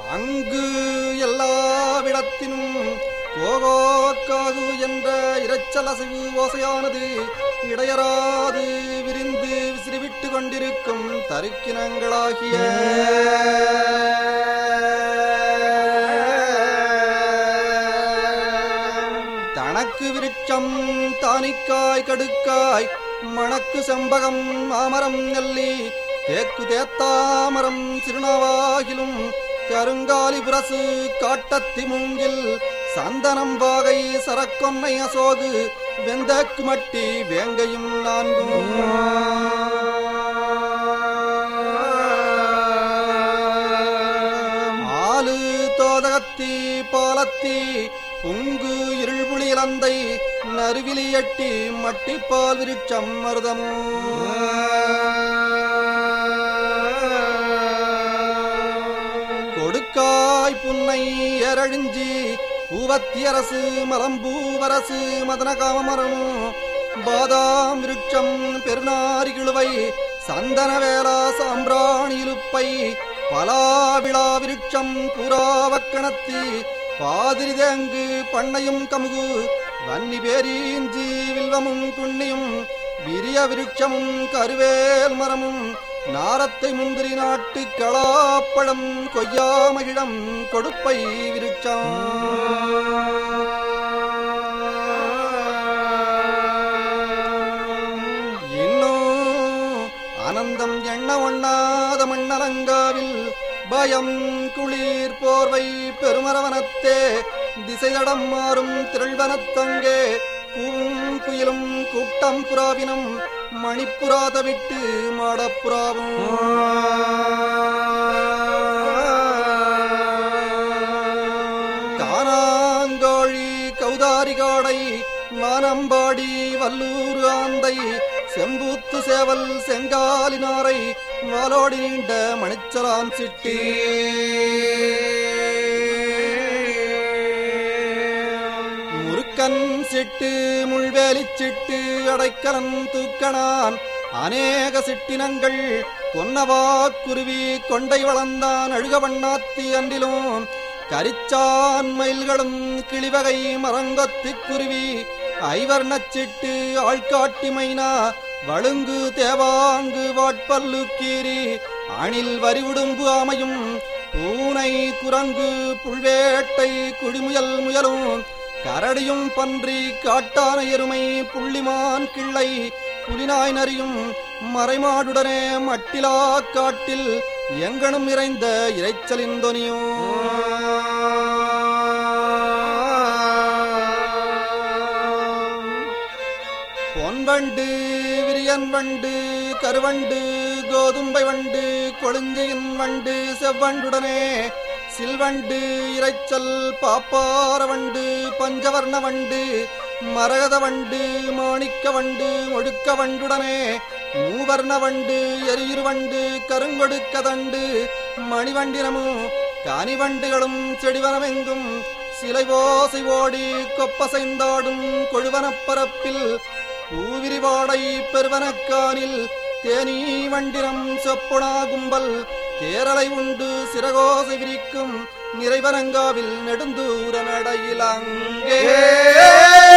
அங்கு எல்லாவிடத்தினும் கோகோக்காகு என்ற இரைச்சலசைவு ஓசையானது இடையராது விரிந்து விசிறிவிட்டு கொண்டிருக்கும் தருக்கினங்களாகிய தனக்கு விருட்சம் தானிக்காய் கடுக்காய் மணக்கு செம்பகம் மாமரம் நெல்லி தேக்கு தேத்தாமரம் சிறுநாவாகிலும் கருங்காலி புரசு காட்டத்தி மூங்கில் சந்தனம் வாகை சரக்கொன்னை அசோகு வெந்தக்கு மட்டி வேங்கையும் நான்கும் ஆலு தோதகத்தி பாலத்தி புங்கு இருள்புளி இலந்தை நறுவிலி எட்டி மட்டிப்பால் விருட்சம் மருதமும் கொடுக்காய் புன்னை எரழிஞ்சி பூவத்தியரசு மலம்பூவரசு மதனகாமரம் பாதாம் விருட்சம் பெருநாரி கிழுவை சந்தனவேலா சாம்பிராணி இலுப்பை பலாவிழா விருட்சம் புறாவக்கணத்தி பாதிரி தேங்கு பண்ணையும் கமுகு வன்னி பேரீஞ்சி வில்வமும் குன்னியும் விரிய விருட்சமும் கருவேல் மரமும் நாரத்தை முந்திரி நாட்டு களாப்பழம் கொய்யாமகிழம் கொடுப்பை விருட்சம் இன்னும் ஆனந்தம் எண்ண ஒண்ணாத மண்ணலங்காவில் பயம் குளிர் போர்வை பெருமரவனத்தே திசை தடம் மாறும் திரள்வனத்தங்கே பூவும் குயிலும் கூட்டம் புறாவினும் மணிப்புறாத விட்டு மாடப்புறாவும் காணாங்கோழி கௌதாரி காடை மானம்பாடி வல்லூர் ஆந்தை செம்பூத்து சேவல் செங்காலினாரை வாலோடி நீண்ட மணிச்சலான் சிட்டி முருக்கன் சிட்டு முள்வேலி சிட்டு அடைக்கலன் தூக்கணான் அநேக சிட்டினங்கள் பொன்னவா குருவி கொண்டை வளர்ந்தான் அழுக வண்ணாத்தி அன்றிலும் கரிச்சான் மயில்களும் கிளிவகை மரங்கொத்தி குருவி ஐவர்ணச் சிட்டு ஆள்காட்டி மைனா வழுங்கு தேவாங்கு வாட்பல்லு கீரி அணில் வரிவுடும்பு ஆமையும் பூனை குரங்கு புல்வேட்டை குடிமுயல் முயலும் கரடியும் பன்றி காட்டான எருமை புள்ளிமான் கிள்ளை புலினாய் நரியும் மறைமாடுடனே மட்டிலா காட்டில் எங்கனும் நிறைந்த இறைச்சலின் தொனியும் பொன்வண்டு விரியன் வண்டு கருவண்டு கோதும்பை வண்டு கொழுஞ்சியின் வண்டு செவ்வண்டுடனே சில்வண்டு இரைச்சல் பாப்பார வண்டு பஞ்சவர்ண வண்டு மரகத வண்டு மாணிக்க வண்டு ஒழுக்க வண்டுடனே மூவர்ண வண்டு எரியுரு வண்டு கருங்கொடுக்க தண்டு மணிவண்டினமும் காணிவண்டுகளும் செடிவனமெங்கும் சிலை ஓசை ஓடி கொப்பசைந்தாடும் கொழுவனப் பரப்பில் பூவிரிவாடை பெருவனக்கானில் தேனீ வண்டினம் செப்பொணா கும்பல் தேரலை உண்டு சிறகோசை விரிக்கும் நிறைவனங்காவில் நெடுந்தூர நடையில் அங்கே